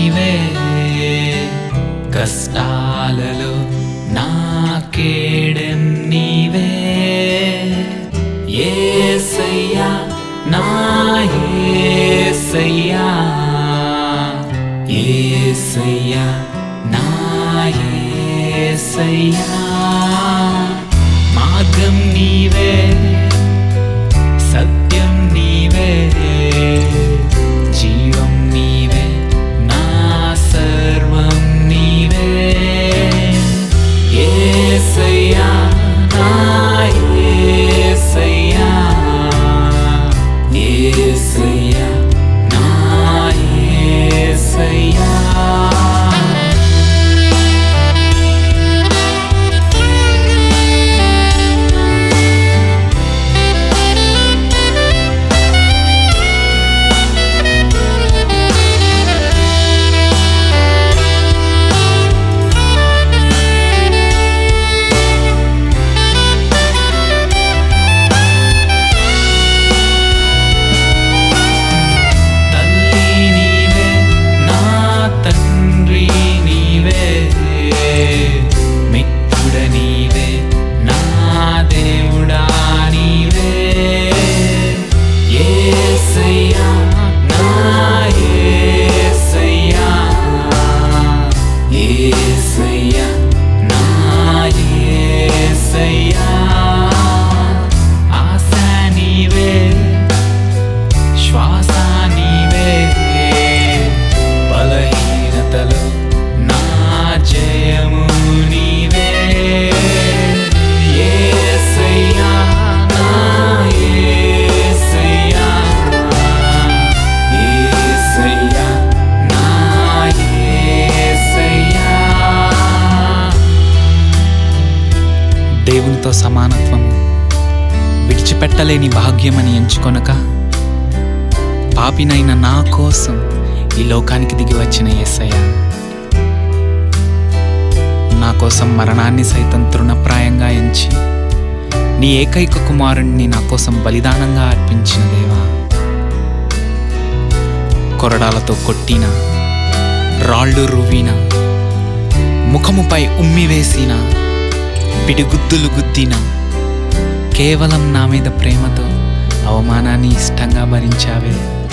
నీవే కష్టాలలో నా కేడెం నీవే ఏసయ్యా నా ఏసయ్యా ఏసయ్యా నా ఏసయ్యా మార్గం నీవే సత్యం నీవే జీవం నీవే నా సర్వం నీవే ఏసయ్యా నా ఏసయ్యా ఏసయ్యా నా ఏసయ్యా తల్లి నీవే నా తండ్రి నీవే మిత్రుడ నీవే నా దేవుడా నీవే యేసయ్యా నా యేసయ్యా యేసయ్యా నా యేసయ్యా ఆశ నీవే శ్వాస నీవే బలహీనతలో నా జయము నీవే యేసయ్యా నా యేసయ్యా యేసయ్యా నా యేసయ్యా దేవునితో సమానత్వం విడిచిపెట్టలేని భాగ్యమని ఎంచుకొనక పాపినైన నా కోసం ఈ లోకానికి దిగి వచ్చిన యేసయ్య నా కోసం మరణాన్ని సైతం తృణప్రాయంగా ఎంచి నీ ఏకైక కుమారుణ్ణి నా కోసం బలిదానంగా అర్పించిన దేవా కొరడాలతో కొట్టిన రాళ్ళు రువ్విన ముఖముపై ఉమ్మి వేసిన పిడిగుద్దులు గుద్దిన కేవలం నా మీద ప్రేమతో అవమానాన్ని ఇష్టంగా భరించావే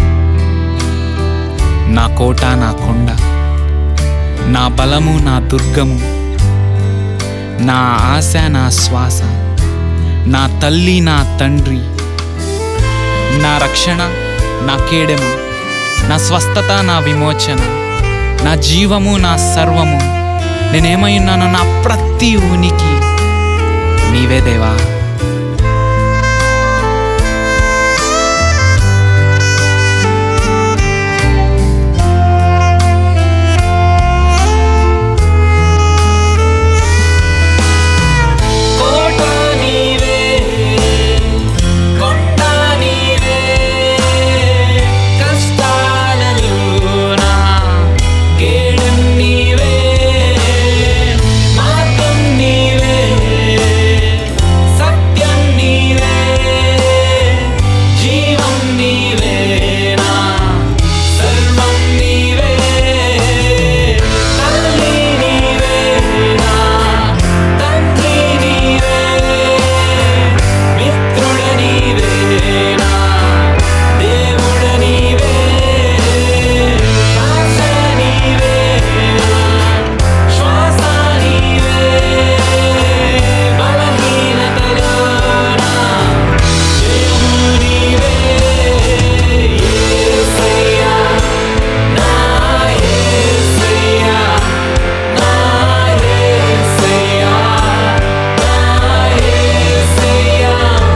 నా కోట నా కొండ నా బలము నా దుర్గము నా ఆశ నా శ్వాస నా తల్లి నా తండ్రి నా రక్షణ నా కేడెము నా స్వస్థత నా విమోచన నా జీవము నా సర్వము నేనేమై ఉన్నానో నా ప్రతి ఉనికి నీవే దేవా కోట నీవే కొండ నీవే కష్టాలలోనా కేడం నీవే మార్గం నీవే సత్యం నీవే జీవం నీవే నా సర్వం నీవే తల్లి నీవే నా తండ్రి నీవే మిత్రుడ నీవే నా దేవుడ నీవే ఆశ నీవే శ్వాస నీవే బలహీనతలో నా జయము నీవే యేసయ్యా నా యేసయ్యా నా యేసయ్యా నా యేసయ్యా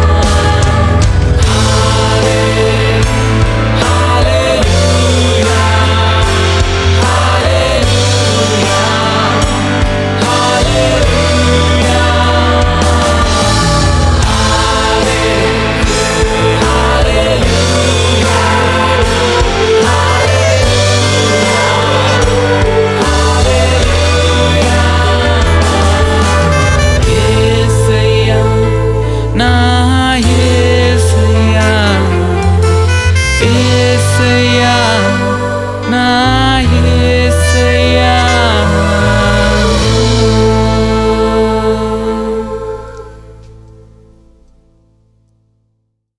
యేసయ్యా నా యేసయ్యా యేసయ్యా నా